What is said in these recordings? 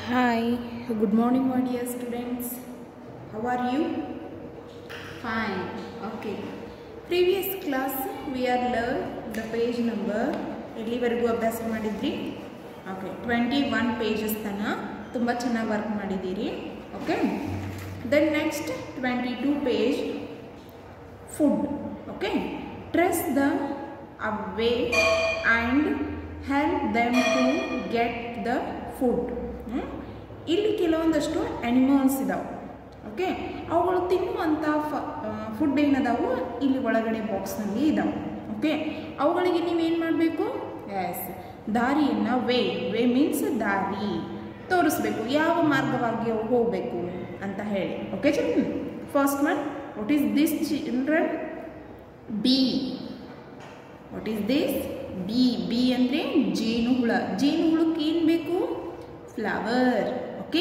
Hi, good morning, my dear students. How are you? Fine. Okay. Previous class we are learned the page number ಎಲ್ಲಿವರೆಗೂ ಅಭ್ಯಾಸ ಮಾಡಿದ್ರಿ okay twenty one pages ತನ ತುಂಬ ಚೆನ್ನಾಗಿ work ಮಾಡಿದ್ದೀರಿ okay then next twenty two page food okay trace the away and help them to get the food ಇಲ್ಲಿ ಕೆಲವೊಂದಷ್ಟು animals ಇದಾವೆ ಓಕೆ ಅವುಗಳು ತಿನ್ನುವಂಥ ಫುಡ್ ಏನದಾವು ಇಲ್ಲಿ ಒಳಗಡೆ ಬಾಕ್ಸ್ನಲ್ಲಿ ಇದಾವೆ ಓಕೆ ಅವುಗಳಿಗೆ ನೀವೇನು ಮಾಡಬೇಕು ಎಸ್ ದಾರಿಯನ್ನು ವೇ ವೇ ಮೀನ್ಸ್ ದಾರಿ ತೋರಿಸ್ಬೇಕು ಯಾವ ಮಾರ್ಗವಾಗಿ ಅವು ಹೋಗಬೇಕು ಅಂತ ಹೇಳಿ okay children first one what is this children B what is this B B ಅಂದರೆ ಜೇನುಹುಳ ಜೇನುಹುಳಕ್ಕೆ ಏನು ಬೇಕು ಫ್ಲವರ್ ಓಕೆ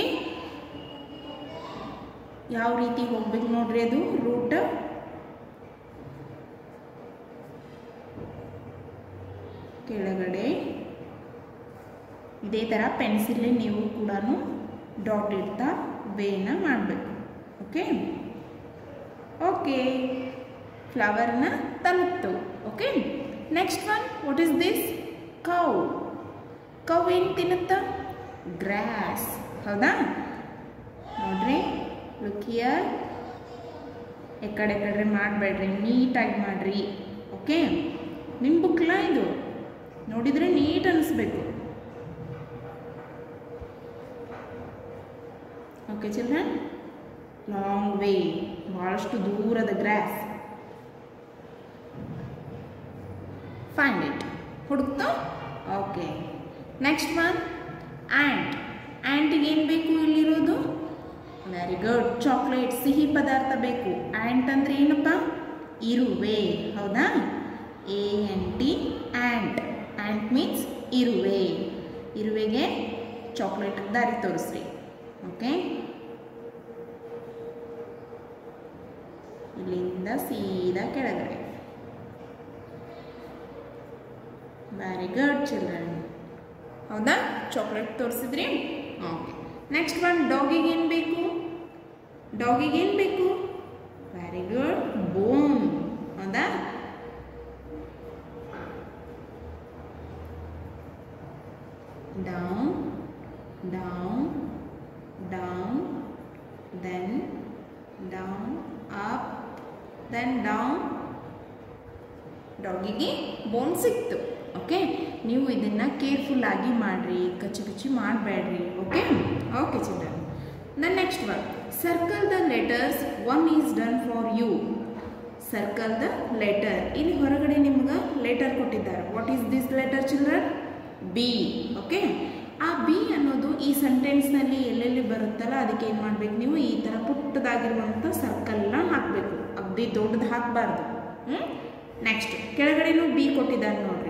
ಯಾವ ರೀತಿ ಹೋಗ್ಬೇಕು ನೋಡ್ರಿ ಅದು ರೂಟ್ ಕೆಳಗಡೆ ಇದೇ ಥರ ಪೆನ್ಸಿಲ್ ನೀವು ಕೂಡ ಡಾಟ್ ಇಡ್ತಾ ವೇನ ಮಾಡಬೇಕು ಓಕೆ ಓಕೆ ಫ್ಲವರ್ನ ತಲುಪ್ತು okay next one what is this cow cow ಏನು ತಿನ್ನುತ್ತ ಗ್ರಾಸ್ ಹೌದಾ ನೋಡ್ರಿ ಲುಕಿಯರ್ ಈ ಕಡೆ ಕಡೆ ಮಾಡಬೇಡ್ರಿ ನೀಟಾಗಿ ಮಾಡಿರಿ ಓಕೆ ನಿಮ್ಮ ಬುಕ್ಲ ಇದು ನೋಡಿದರೆ ನೀಟ್ ಅನಿಸ್ಬೇಕು ಓಕೆ ಚಿಲ್ಡ್ರನ್ ಲಾಂಗ್ ವೇ ಭಾಳಷ್ಟು ದೂರದ ಗ್ರಾಸ್ ಫೈಂಡ್ ಇಟ್ ಹುಡುಕ್ತು ಓಕೆ ನೆಕ್ಸ್ಟ್ ಒನ್ ಆ್ಯಂಟ್ ಆ್ಯಂಟಿಗೆ ಏನು ಬೇಕು ಇಲ್ಲಿರೋದು ವೆರಿ ಗುಡ್ ಚಾಕ್ಲೇಟ್ ಸಿಹಿ ಪದಾರ್ಥ ಬೇಕು ಆ್ಯಂಟ್ ಅಂದರೆ ಏನಪ್ಪ ಇರುವೆ ಹೌದಾ A N T ant ant means ಇರುವೆ ಇರುವೆಗೆ ಚಾಕ್ಲೇಟ್ ದಾರಿ ತೋರಿಸ್ರಿ ಓಕೆ ಇಲ್ಲಿಂದ ಸೀದಾ ಕೆಳಗಡೆ ವೆರಿ ಗುಡ್ ಚಿಲ್ಡ್ರನ್ ಹೌದಾ ಚಾಕ್ಲೇಟ್ ತೋರಿಸಿದ್ರಿ ಓಕೆ ನೆಕ್ಸ್ಟ್ ಒನ್ ಡಾಗಿಗೆ ಏನು ಬೇಕು ಡಾಗಿಗೆ ಏನು ಬೇಕು ವೆರಿ ಗುಡ್ ಬೋನ್ ಹೌದಾ down down down then down up then down ಡಾಗಿಗೆ ಬೋನ್ ಸಿಕ್ತು ಓಕೆ ನೀವು ಇದನ್ನು ಕೇರ್ಫುಲ್ ಆಗಿ ಮಾಡಿರಿ ಕಚ್ಚಿ ಕಚ್ಚಿ ಮಾಡಬೇಡ್ರಿ okay okay children the next one circle the letters one is done for you circle the letter ಇಲ್ಲಿ ಹೊರಗಡೆ ನಿಮ್ಗೆ ಲೆಟರ್ ಕೊಟ್ಟಿದ್ದಾರೆ what is this letter children B okay ಆ ಬಿ ಅನ್ನೋದು ಈ ಸೆಂಟೆನ್ಸ್ನಲ್ಲಿ ಎಲ್ಲೆಲ್ಲಿ ಬರುತ್ತಲ್ಲ ಅದಕ್ಕೆ ಏನು ಮಾಡ್ಬೇಕು ನೀವು ಈ ಥರ ಪುಟ್ಟದಾಗಿರುವಂಥ ಸರ್ಕಲ್ನ ಹಾಕಬೇಕು ಅಗ್ದಿ ದೊಡ್ಡದು ಹಾಕಬಾರ್ದು ಹ್ಞೂ ನೆಕ್ಸ್ಟ್ ಕೆಳಗಡೆನೂ ಬಿ ಕೊಟ್ಟಿದ್ದಾರೆ ನೋಡ್ರಿ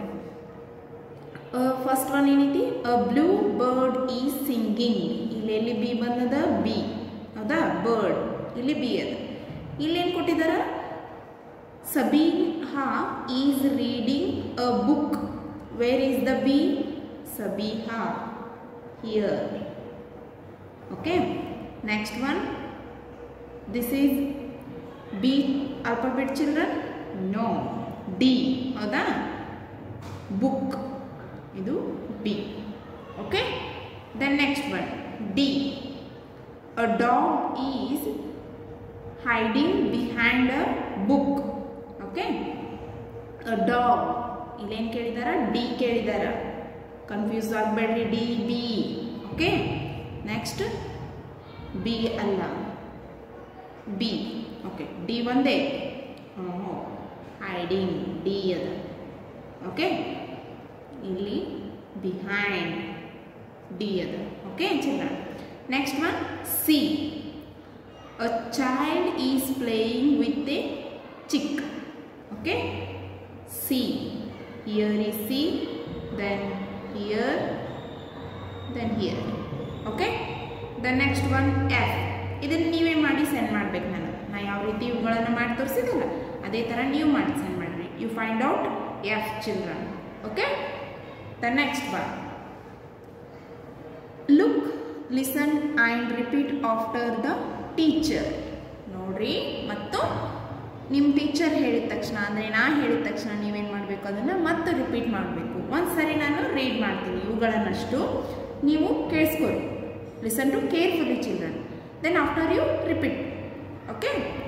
ಫಸ್ಟ್ ಒನ್ ಏನೈತಿ a blue bird is singing ಇಲ್ಲಿ ಎಲ್ಲಿ ಬಿ ಬಂದದ ಬಿ ಹೌದಾ ಬರ್ಡ್ ಇಲ್ಲಿ ಬಿ ಅದ ಇಲ್ಲೇನು ಕೊಟ್ಟಿದಾರ Sabiha is reading a book where is the B Sabiha here okay next one this is B alphabet children no D ಹೌದಾ ಬುಕ್ ಇದು B okay then next one D a dog is hiding behind a book okay a dog ಇಲ್ಲೇನು ಕೇಳಿದಾರ D ಕೇಳಿದಾರ confuse ಆಗಬೇಡ್ರಿ D B okay next B ಅಲ್ಲ B okay D ಒಂದೇ ಹ್ಞೂ hiding D ಅದ ಓಕೆ ಇಲ್ಲಿ ಬಿಹೈಂಡ್ ಡಿ ಅದ okay children next one C a child is playing with a chick okay C here is C then here then here okay the next one F ಇದನ್ನು ನೀವೇ ಮಾಡಿ send ಮಾಡ್ಬೇಕು ನಾನು ನಾ ಯಾವ ರೀತಿ ಇವುಗಳನ್ನು ಮಾಡಿ ತೋರಿಸಿದಲ್ಲ ಅದೇ ಥರ ನೀವು ಮಾಡಿ ಸೆಂಡ್ ಮಾಡಿರಿ you find out F children okay the next one look listen and repeat after the teacher ನೋಡ್ರಿ ಮತ್ತು ನಿಮ್ಮ ಟೀಚರ್ ಹೇಳಿದ ತಕ್ಷಣ ಅಂದರೆ ನಾ ಹೇಳಿದ ತಕ್ಷಣ ನೀವೇನು ಮಾಡಬೇಕು ಅದನ್ನು ಮತ್ತೆ ರಿಪೀಟ್ ಮಾಡಬೇಕು ಒಂದು ಸರಿ ನಾನು ರೀಡ್ ಮಾಡ್ತೀನಿ ಇವುಗಳನ್ನಷ್ಟು ನೀವು ಕೇಳಿಸ್ಕೊರಿ listen to carefully children then after you repeat okay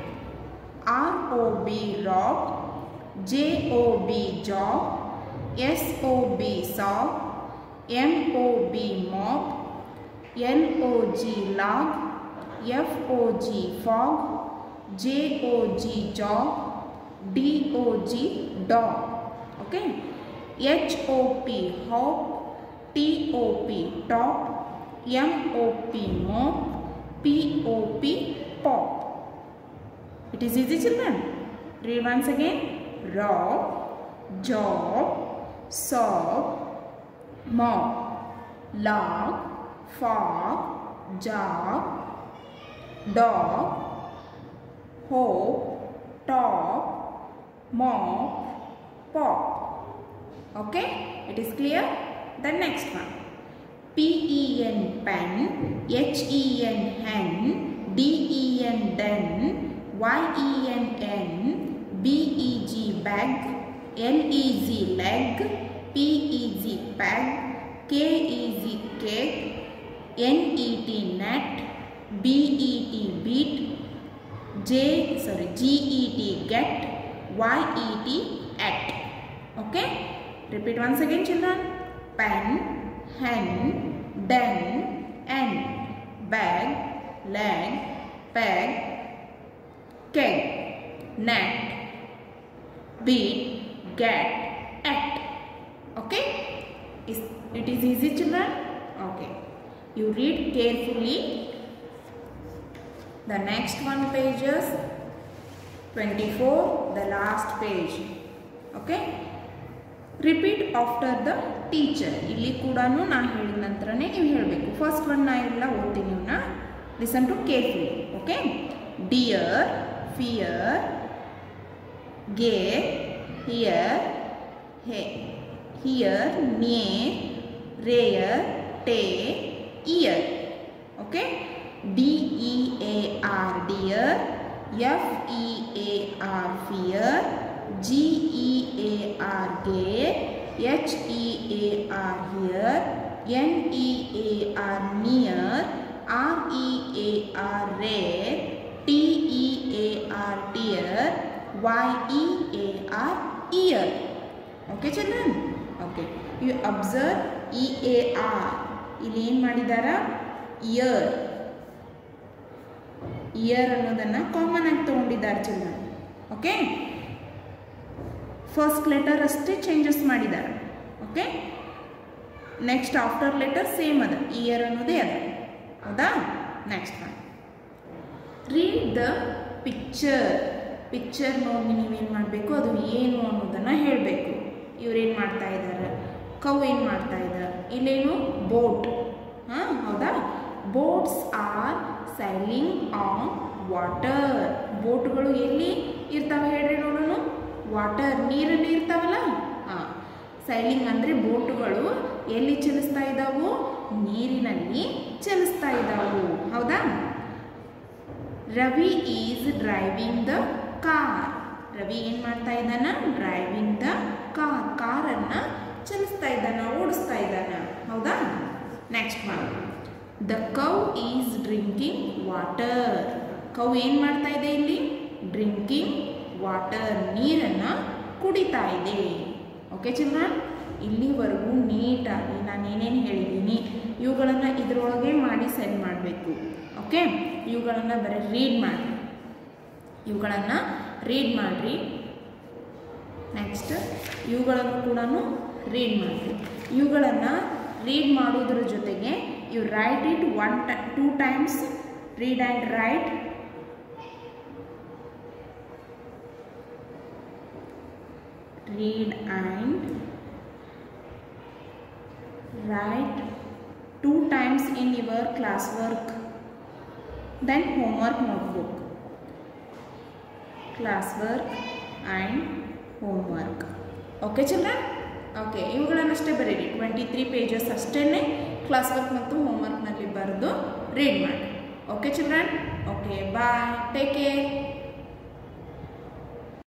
R O B rob J O B job S O B sob M O B mop L O G log F O G fog J O G jog D O G dog okay H O P hop T O P top M O P mop P O P pop It is easy children. Read once again. Rob, job, sob, mop, log, fog, jog, dog, hope, top, mop, pop. Okay? It is clear? The next one. P-E-N pen, H-E-N hen, D-E-N den, Y-E-N-N, B-E-G bag, L-E-Z leg, P-E-Z peg, K-E-Z cake, N-E-T net, B-E-T beat, J sorry G-E-T get, Y-E-T at. Okay? Repeat once again children. Pen, hen, den, n, bag, leg, peg, keg, net, beat, get, at. Okay? Is, it is easy children? Okay. You read carefully. The next one pages 24, the last page. Okay? Repeat after the teacher ಇಲ್ಲಿ ಕೂಡ ನಾ ಹೇಳಿದ ನಂತರನೇ ನೀವು ಹೇಳಬೇಕು first one ನಾ ಎಲ್ಲ ಓದ್ತೀನಿ ಇವನ್ನ listen to carefully okay dear fear gear hear near rear tear year okay D E A R dear F E A R fear G E A R gay, H E A R here, N E A R near, R E A R rare, T E A R dear, Y E A R ear. Okay children? Okay. You observe E A R. ಇಲ್ಲಿ ಏನು ಮಾಡಿದಾರ year year ಅನ್ನೋದನ್ನು common ಆಗಿ ತೊಗೊಂಡಿದ್ದಾರೆ children okay first letter ಅಷ್ಟೇ changes ಮಾಡಿದ್ದಾರೆ okay next after letter same ಅದ year ಅನ್ನೋದೇ ಅದ ಹೌದಾ next one read the picture picture ನೋಡಿ ನೀವೇನು ಮಾಡಬೇಕು ಅದು ಏನು ಅನ್ನೋದನ್ನು ಹೇಳಬೇಕು ಇವ್ರೇನು ಮಾಡ್ತಾ ಇದ್ದಾರೆ ಕವ್ ಏನು ಮಾಡ್ತಾ ಇದ್ದಾರೆ ಇಲ್ಲೇನು ಬೋಟ್ ಹಾಂ ಹೌದಾ boats are sailing on water ಬೋಟ್ಗಳು ಎಲ್ಲಿ ಇರ್ತಾವೆ ಹೇಳ್ರಿ ನೋಡೋಣ ವಾಟರ್ ನೀರಲ್ಲಿ ಇರ್ತಾವಲ್ಲ ಹಾಂ ಸೈಲಿಂಗ್ ಅಂದರೆ ಬೋಟುಗಳು ಎಲ್ಲಿ ಚಲಿಸ್ತಾ ಇದ್ದಾವು ನೀರಿನಲ್ಲಿ ಚಲಿಸ್ತಾ ಇದ್ದಾವು ಹೌದಾ Ravi is driving the car Ravi ಏನು ಮಾಡ್ತಾ ಇದ್ದಾನ ಡ್ರೈವಿಂಗ್ ದ ಕಾರ್ ಕಾರನ್ನು ಚಲಿಸ್ತಾ ಇದ್ದಾನ ಓಡಿಸ್ತಾ ಇದ್ದಾನ ಹೌದಾ next one the cow is drinking water cow ಏನು ಮಾಡ್ತಾ ಇದೆ ಇಲ್ಲಿ ಡ್ರಿಂಕಿಂಗ್ ವಾಟರ್ ನೀರನ್ನು ಕುಡಿತಾ ಇದೆ ಓಕೆ ಚಿಲ್ಡ್ರನ್ ಇಲ್ಲಿವರೆಗೂ ನೀಟಾಗಿ ನಾನು ಏನೇನು ಹೇಳಿದ್ದೀನಿ ಇವುಗಳನ್ನು ಇದರೊಳಗೆ ಮಾಡಿ ಸೆಂಡ್ ಮಾಡಬೇಕು ಓಕೆ ಇವುಗಳನ್ನು ಬರೀ ರೀಡ್ ಮಾಡಿ ಇವುಗಳನ್ನು ರೀಡ್ ಮಾಡಿರಿ ನೆಕ್ಸ್ಟ್ ಇವುಗಳನ್ನು ಕೂಡ ರೀಡ್ ಮಾಡಿರಿ ಇವುಗಳನ್ನು ರೀಡ್ ಮಾಡೋದ್ರ ಜೊತೆಗೆ you write it one to two times read and write read and write two times in your classwork then homework notebook classwork and homework okay children okay ಇವುಗಳನ್ನಷ್ಟೇ ಬರೀರಿ twenty three pages ಅಷ್ಟೇ class work ಮತ್ತು ಹೋಮ್ವರ್ಕ್ನಲ್ಲಿ ಬರೆದು read ಮಾಡಿ okay children okay bye take care